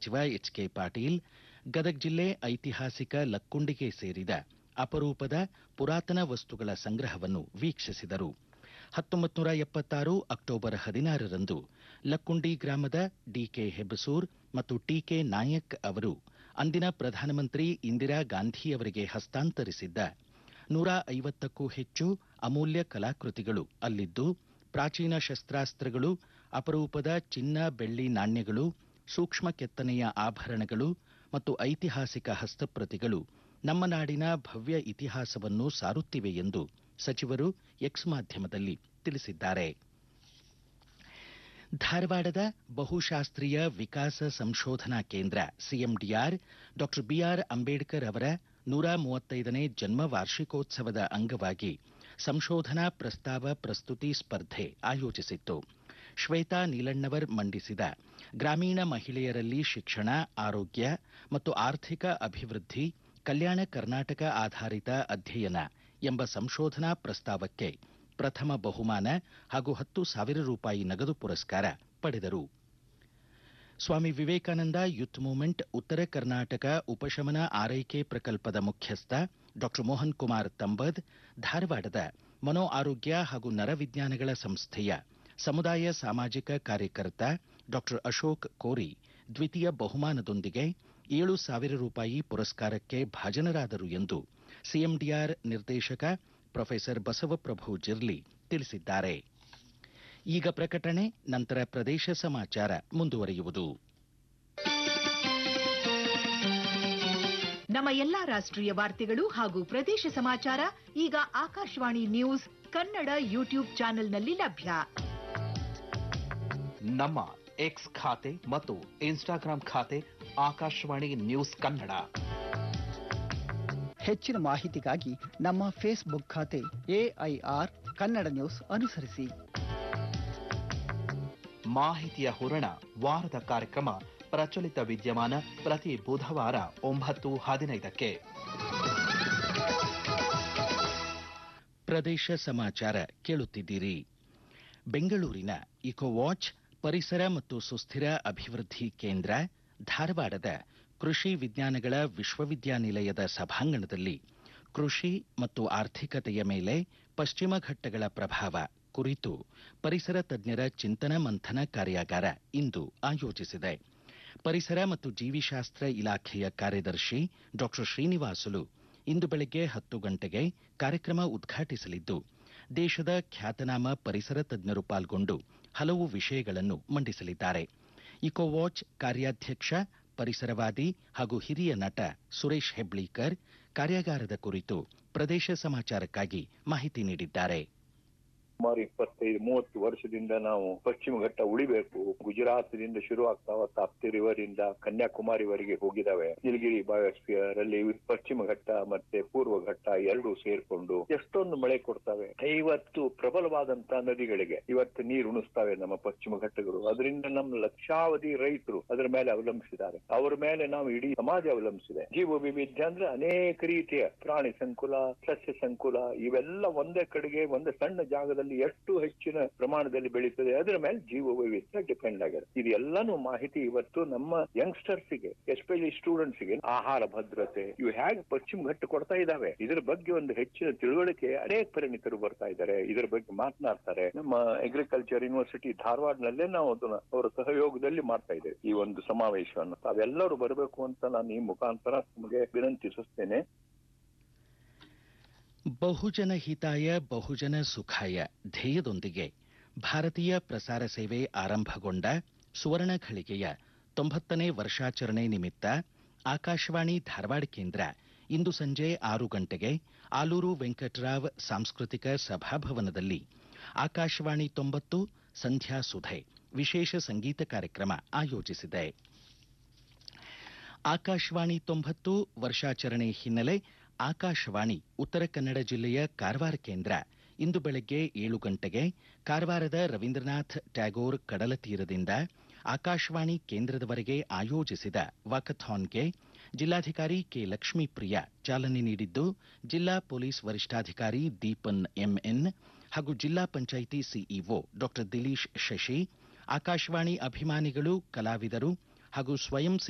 ಸಚಿವ H K Patil Gadag ಜಿಲ್ಲೆ ಐತಿಹಾಸಿಕ ಲಕ್ಕುಂಡಿಗೆ ಸೇರಿದ ಅಪರೂಪದ ಪುರಾತನ ವಸ್ತುಗಳ ಸಂಗ್ರಹವನ್ನು ವೀಕ್ಷಿಸಿದರು ಹತ್ತೊಂಬತ್ತು ನೂರ ಎಪ್ಪತ್ತಾರು ಅಕ್ಟೋಬರ್ ಹದಿನಾರರಂದು ಲಕ್ಕುಂಡಿ ಗ್ರಾಮದ ಡಿಕೆ ಹೆಬ್ಬಸೂರ್ ಮತ್ತು ಟಿಕೆ ನಾಯಕ್ ಅವರು ಅಂದಿನ ಪ್ರಧಾನಮಂತ್ರಿ ಇಂದಿರಾ ಗಾಂಧಿಯವರಿಗೆ ಹಸ್ತಾಂತರಿಸಿದ್ದ ನೂರ ಐವತ್ತಕ್ಕೂ ಹೆಚ್ಚು ಅಮೂಲ್ಯ ಕಲಾಕೃತಿಗಳು ಅಲ್ಲಿದ್ದು ಪ್ರಾಚೀನ ಶಸ್ತ್ರಾಸ್ತ್ರಗಳು ಅಪರೂಪದ ಚಿನ್ನ ಬೆಳ್ಳಿ ನಾಣ್ಯಗಳು ಸೂಕ್ಷ್ಮ ಕೆತ್ತನೆಯ ಆಭರಣಗಳು ಮತ್ತು ಐತಿಹಾಸಿಕ ಹಸ್ತಪ್ರತಿಗಳು ನಮ್ಮ ನಾಡಿನ ಭವ್ಯ ಇತಿಹಾಸವನ್ನು ಸಾರುತ್ತಿವೆ ಎಂದು ಸಚಿವರು ಎಕ್ಸ್ ಮಾಧ್ಯಮದಲ್ಲಿ ತಿಳಿಸಿದ್ದಾರೆ ಧಾರವಾಡದ ಬಹುಶಾಸ್ತ್ರೀಯ ವಿಕಾಸ ಸಂಶೋಧನಾ ಕೇಂದ್ರ ಸಿಎಂಡಿಆರ್ ಡಾಕ್ಟರ್ ಬಿಆರ್ ಅಂಬೇಡ್ಕರ್ ಅವರ ನೂರ ಮೂವತ್ತೈದನೇ ಜನ್ಮ ವಾರ್ಷಿಕೋತ್ಸವದ ಅಂಗವಾಗಿ ಸಂಶೋಧನಾ ಪ್ರಸ್ತಾವ ಪ್ರಸ್ತುತಿ ಸ್ಪರ್ಧೆ ಆಯೋಜಿಸಿತ್ತು ಶ್ವೇತಾ ನೀಲಣ್ಣವರ್ ಮಂಡಿಸಿದ ಗ್ರಾಮೀಣ ಮಹಿಳೆಯರಲ್ಲಿ ಶಿಕ್ಷಣ ಆರೋಗ್ಯ ಮತ್ತು ಆರ್ಥಿಕ ಅಭಿವೃದ್ಧಿ ಕಲ್ಯಾಣ ಕರ್ನಾಟಕ ಆಧಾರಿತ ಅಧ್ಯಯನ ಎಂಬ ಸಂಶೋಧನಾ ಪ್ರಸ್ತಾವಕ್ಕೆ ಪ್ರಥಮ ಬಹುಮಾನ ಹಾಗೂ ಹತ್ತು ಸಾವಿರ ರೂಪಾಯಿ ನಗದು ಪುರಸ್ಕಾರ ಪಡೆದರು ಸ್ವಾಮಿ ವಿವೇಕಾನಂದ ಯೂತ್ ಮೂವ್ಮೆಂಟ್ ಉತ್ತರ ಕರ್ನಾಟಕ ಉಪಶಮನ ಆರೈಕೆ ಪ್ರಕಲ್ಪದ ಮುಖ್ಯಸ್ಥ ಡಾಕ್ಟರ್ ಮೋಹನ್ ಕುಮಾರ್ ತಂಬದ್ ಧಾರವಾಡದ ಮನೋ ಆರೋಗ್ಯ ಹಾಗೂ ನರವಿಜ್ಞಾನಗಳ ಸಂಸ್ಥೆಯ ಸಮುದಾಯ ಸಾಮಾಜಿಕ ಕಾರ್ಯಕರ್ತ ಡಾಕ್ಟರ್ ಅಶೋಕ್ ಕೋರಿ ದ್ವಿತೀಯ ಬಹುಮಾನದೊಂದಿಗೆ ಏಳು ಸಾವಿರ ರೂಪಾಯಿ ಪುರಸ್ಕಾರಕ್ಕೆ ಭಾಜನರಾದರು ಎಂದು ಸಿಎಂಡಿಆರ್ ನಿರ್ದೇಶಕ ಪ್ರೊಫೆಸರ್ ಬಸವಪ್ರಭು ಜಿರ್ಲಿ ತಿಳಿಸಿದ್ದಾರೆ ಈಗ ಪ್ರಕಟಣೆ ನಂತರ ಪ್ರದೇಶ ಸಮಾಚಾರ ಮುಂದುವರಿಯುವುದು ನಮ್ಮ ಎಲ್ಲಾ ರಾಷ್ಟ್ರೀಯ ವಾರ್ತೆಗಳು ಹಾಗೂ ಪ್ರದೇಶ ಸಮಾಚಾರ ಈಗ ಆಕಾಶವಾಣಿ ನ್ಯೂಸ್ ಕನ್ನಡ ಯೂಟ್ಯೂಬ್ ಚಾನೆಲ್ನಲ್ಲಿ ಲಭ್ಯ ನಮ್ಮ ಎಕ್ಸ್ ಖಾತೆ ಮತ್ತು ಇನ್ಸ್ಟಾಗ್ರಾಂ ಖಾತೆ ಆಕಾಶವಾಣಿ ನ್ಯೂಸ್ ಕನ್ನಡ ಹೆಚ್ಚಿನ ಮಾಹಿತಿಗಾಗಿ ನಮ್ಮ ಫೇಸ್ಬುಕ್ ಖಾತೆ ಎಐಆರ್ ಕನ್ನಡ ನ್ಯೂಸ್ ಅನುಸರಿಸಿ ಮಾಹಿತಿಯ ಹೂರಣ ವಾರದ ಕಾರ್ಯಕ್ರಮ ಪ್ರಚಲಿತ ವಿದ್ಯಮಾನ ಪ್ರತಿ ಬುಧವಾರ ಒಂಬತ್ತು ಹದಿನೈದಕ್ಕೆ ಪ್ರದೇಶ ಸಮಾಚಾರ ಕೇಳುತ್ತಿದ್ದೀರಿ ಬೆಂಗಳೂರಿನ ಇಕೋವಾಚ್ ಪರಿಸರ ಮತ್ತು ಸುಸ್ಥಿರ ಅಭಿವೃದ್ಧಿ ಕೇಂದ್ರ ಧಾರವಾಡದ ಕೃಷಿ ವಿಜ್ಞಾನಗಳ ವಿಶ್ವವಿದ್ಯಾನಿಲಯದ ಸಭಾಂಗಣದಲ್ಲಿ ಕೃಷಿ ಮತ್ತು ಆರ್ಥಿಕತೆಯ ಮೇಲೆ ಪಶ್ಚಿಮ ಘಟ್ಟಗಳ ಪ್ರಭಾವ ಕುರಿತು ಪರಿಸರ ತಜ್ಞರ ಚಿಂತನ ಮಂಥನ ಕಾರ್ಯಾಗಾರ ಇಂದು ಆಯೋಜಿಸಿದೆ ಪರಿಸರ ಮತ್ತು ಜೀವಿಶಾಸ್ತ್ರ ಇಲಾಖೆಯ ಕಾರ್ಯದರ್ಶಿ ಡಾಕ್ಟರ್ ಶ್ರೀನಿವಾಸುಲು ಇಂದು ಬೆಳಗ್ಗೆ ಹತ್ತು ಗಂಟೆಗೆ ಕಾರ್ಯಕ್ರಮ ಉದ್ಘಾಟಿಸಲಿದ್ದು ದೇಶದ ಖ್ಯಾತನಾಮ ಪರಿಸರ ತಜ್ಞರು ಪಾಲ್ಗೊಂಡು ಹಲವು ವಿಷಯಗಳನ್ನು ಮಂಡಿಸಲಿದ್ದಾರೆ ಇಕೋವಾಚ್ ಕಾರ್ಯಾಧ್ಯಕ್ಷ ಪರಿಸರವಾದಿ ಹಾಗೂ ಹಿರಿಯ ನಟ ಸುರೇಶ್ ಹೆಬ್ಳೀಕರ್ ಕಾರ್ಯಾಗಾರದ ಕುರಿತು ಪ್ರದೇಶ ಸಮಾಚಾರಕ್ಕಾಗಿ ಮಾಹಿತಿ ನೀಡಿದ್ದಾರೆ ಸುಮಾರು ಇಪ್ಪತ್ತೈದು ಮೂವತ್ತು ವರ್ಷದಿಂದ ನಾವು ಪಶ್ಚಿಮ ಘಟ್ಟ ಉಳಿಬೇಕು ಗುಜರಾತ್ದಿಂದ ಶುರು ಆಗ್ತಾ ತಾಪ್ತಿ ರಿವರ್ ಇಂದ ಕನ್ಯಾಕುಮಾರಿವರೆಗೆ ಹೋಗಿದಾವೆ ನೀಲಗಿರಿ ಬಯೋಸ್ಫಿಯರ್ ಅಲ್ಲಿ ಪಶ್ಚಿಮ ಘಟ್ಟ ಮತ್ತೆ ಪೂರ್ವ ಘಟ್ಟ ಎರಡು ಸೇರ್ಕೊಂಡು ಎಷ್ಟೊಂದು ಮಳೆ ಕೊಡ್ತವೆ ಇವತ್ತು ಪ್ರಬಲವಾದಂತ ನದಿಗಳಿಗೆ ಇವತ್ತು ನೀರು ಉಣಿಸ್ತವೆ ನಮ್ಮ ಪಶ್ಚಿಮ ಘಟ್ಟಗಳು ಅದರಿಂದ ನಮ್ಮ ಲಕ್ಷಾವಧಿ ರೈತರು ಅದರ ಮೇಲೆ ಅವಲಂಬಿಸಿದ್ದಾರೆ ಅವರ ಮೇಲೆ ನಾವು ಇಡೀ ಸಮಾಜ ಅವಲಂಬಿಸಿದೆ ಜೀವ ವೈವಿಧ್ಯ ಅಂದ್ರೆ ಅನೇಕ ರೀತಿಯ ಪ್ರಾಣಿ ಸಂಕುಲ ಸಸ್ಯ ಸಂಕುಲ ಇವೆಲ್ಲ ಒಂದೇ ಕಡೆಗೆ ಒಂದು ಸಣ್ಣ ಜಾಗದಲ್ಲಿ ಎಷ್ಟು ಹೆಚ್ಚಿನ ಪ್ರಮಾಣದಲ್ಲಿ ಬೆಳೀತದೆ ಅದರ ಮೇಲೆ ಜೀವ ವೈವಿಧ್ಯ ಡಿಪೆಂಡ್ ಆಗಿದೆ ಇದು ಎಲ್ಲಾನು ಮಾಹಿತಿ ಇವತ್ತು ನಮ್ಮ ಯಂಗ್ಸ್ಟರ್ಸ್ ಗೆ ಎಸ್ಪೆಷಲಿ ಸ್ಟೂಡೆಂಟ್ಸ್ ಗೆ ಆಹಾರ ಭದ್ರತೆ ಇವು ಹೇಗೆ ಪಶ್ಚಿಮ ಘಟ್ಟ ಕೊಡ್ತಾ ಇದಾವೆ ಇದರ ಬಗ್ಗೆ ಒಂದು ಹೆಚ್ಚಿನ ತಿಳುವಳಿಕೆ ಅನೇಕ ಪರಿಣಿತರು ಬರ್ತಾ ಇದ್ದಾರೆ ಇದರ ಬಗ್ಗೆ ಮಾತನಾಡ್ತಾರೆ ನಮ್ಮ ಅಗ್ರಿಕಲ್ಚರ್ ಯೂನಿವರ್ಸಿಟಿ ಧಾರವಾಡನಲ್ಲೇ ನಾವು ಅದನ್ನ ಅವರ ಸಹಯೋಗದಲ್ಲಿ ಮಾಡ್ತಾ ಇದ್ದೇವೆ ಈ ಒಂದು ಸಮಾವೇಶವನ್ನು ತಾವೆಲ್ಲರೂ ಬರಬೇಕು ಅಂತ ನಾನು ಈ ಮುಖಾಂತರ ನಿಮಗೆ ವಿನಂತಿಸುತ್ತೇನೆ ಬಹುಜನ ಹಿತಾಯ ಬಹುಜನ ಸುಖಾಯ ಧ್ಯೇಯದೊಂದಿಗೆ ಭಾರತೀಯ ಪ್ರಸಾರ ಸೇವೆ ಆರಂಭಗೊಂಡ ಸುವರ್ಣ ಘಳಿಗೆಯ ತೊಂಬತ್ತನೇ ವರ್ಷಾಚರಣೆ ನಿಮಿತ್ತ ಆಕಾಶವಾಣಿ ಧಾರವಾಡ ಕೇಂದ್ರ ಇಂದು ಸಂಜೆ ಆರು ಗಂಟೆಗೆ ಆಲೂರು ವೆಂಕಟರಾವ್ ಸಾಂಸ್ಕೃತಿಕ ಸಭಾಭವನದಲ್ಲಿ ಆಕಾಶವಾಣಿ ತೊಂಬತ್ತು ಸಂಧ್ಯಾ ಸುಧೆ ವಿಶೇಷ ಸಂಗೀತ ಕಾರ್ಯಕ್ರಮ ಆಯೋಜಿಸಿದೆ ಆಕಾಶವಾಣಿ ತೊಂಬತ್ತು ವರ್ಷಾಚರಣೆ ಹಿನ್ನೆಲೆ ಆಕಾಶವಾಣಿ ಉತ್ತರ ಕನ್ನಡ ಜಿಲ್ಲೆಯ ಕಾರವಾರ ಕೇಂದ್ರ ಇಂದು ಬೆಳಗ್ಗೆ ಏಳು ಗಂಟೆಗೆ ಕಾರವಾರದ ರವೀಂದ್ರನಾಥ್ ಟ್ಯಾಗೋರ್ ಕಡಲ ತೀರದಿಂದ ಆಕಾಶವಾಣಿ ಕೇಂದ್ರದವರೆಗೆ ಆಯೋಜಿಸಿದ ವಾಕಥಾನ್ಗೆ ಜಿಲ್ಲಾಧಿಕಾರಿ ಕೆ ಲಕ್ಷ್ಮೀಪ್ರಿಯ ಚಾಲನೆ ನೀಡಿದ್ದು ಜಿಲ್ಲಾ ಪೊಲೀಸ್ ವರಿಷ್ಠಾಧಿಕಾರಿ ದೀಪನ್ ಎಂಎನ್ ಹಾಗೂ ಜಿಲ್ಲಾ ಪಂಚಾಯಿತಿ ಸಿಇಒ ಡಾಕ್ಟರ್ ದಿಲೀಶ್ ಶಶಿ ಆಕಾಶವಾಣಿ ಅಭಿಮಾನಿಗಳು ಕಲಾವಿದರು ಹಾಗೂ ಸ್ವಯಂ